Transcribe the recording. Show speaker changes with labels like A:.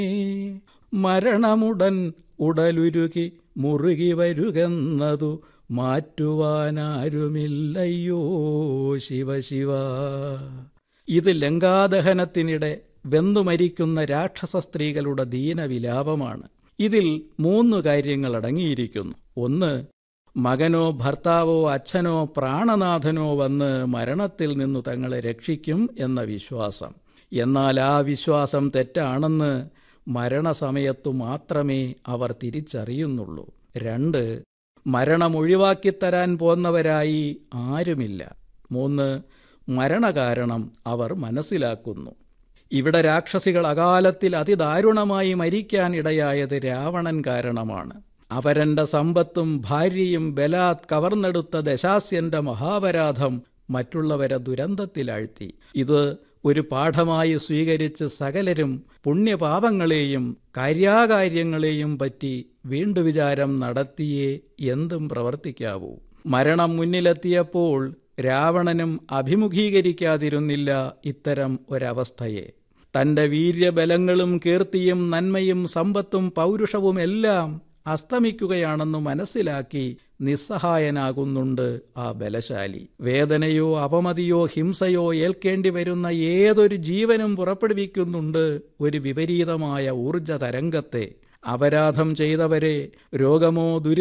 A: മരണമുടൻ ഉടലുരുകി മുറുകി വരുകെന്നതു മാറ്റുവാനാരുമില്ലയ്യോ ശിവശിവ ഇത് ലങ്കാദഹനത്തിനിടെ വെന്തുമരിക്കുന്ന രാക്ഷസ സ്ത്രീകളുടെ ദീനവിലാപമാണ് ഇതിൽ മൂന്ന് കാര്യങ്ങൾ അടങ്ങിയിരിക്കുന്നു ഒന്ന് മകനോ ഭർത്താവോ അച്ഛനോ പ്രാണനാഥനോ വന്ന് മരണത്തിൽ നിന്നു തങ്ങളെ രക്ഷിക്കും എന്ന വിശ്വാസം എന്നാൽ ആ വിശ്വാസം തെറ്റാണെന്ന് മരണസമയത്തു മാത്രമേ അവർ തിരിച്ചറിയുന്നുള്ളൂ രണ്ട് മരണം ഒഴിവാക്കിത്തരാൻ പോന്നവരായി ആരുമില്ല മൂന്ന് മരണകാരണം അവർ മനസ്സിലാക്കുന്നു ഇവിടെ രാക്ഷസികൾ അകാലത്തിൽ അതിദാരുണമായി മരിക്കാൻ ഇടയായത് രാവണൻ കാരണമാണ് അവരന്റെ സമ്പത്തും ഭാര്യയും ബലാത് കവർന്നെടുത്ത ദശാസ്യന്റെ മഹാപരാധം മറ്റുള്ളവരെ ദുരന്തത്തിലാഴ്ത്തി ഇത് ഒരു പാഠമായി സ്വീകരിച്ച് സകലരും പുണ്യപാപങ്ങളെയും കാര്യാകാര്യങ്ങളെയും പറ്റി വീണ്ടു വിചാരം നടത്തിയേ എന്തും പ്രവർത്തിക്കാവൂ മരണം മുന്നിലെത്തിയപ്പോൾ രാവണനും അഭിമുഖീകരിക്കാതിരുന്നില്ല ഇത്തരം ഒരവസ്ഥയെ തന്റെ വീര്യബലങ്ങളും കീർത്തിയും നന്മയും സമ്പത്തും പൗരുഷവും എല്ലാം അസ്തമിക്കുകയാണെന്ന് മനസ്സിലാക്കി നിസ്സഹായനാകുന്നുണ്ട് ആ ബലശാലി വേദനയോ അപമതിയോ ഹിംസയോ ഏൽക്കേണ്ടി വരുന്ന ഏതൊരു ജീവനും പുറപ്പെടുവിക്കുന്നുണ്ട് ഒരു വിപരീതമായ ഊർജ തരംഗത്തെ അപരാധം ചെയ്തവരെ രോഗമോ ദുരി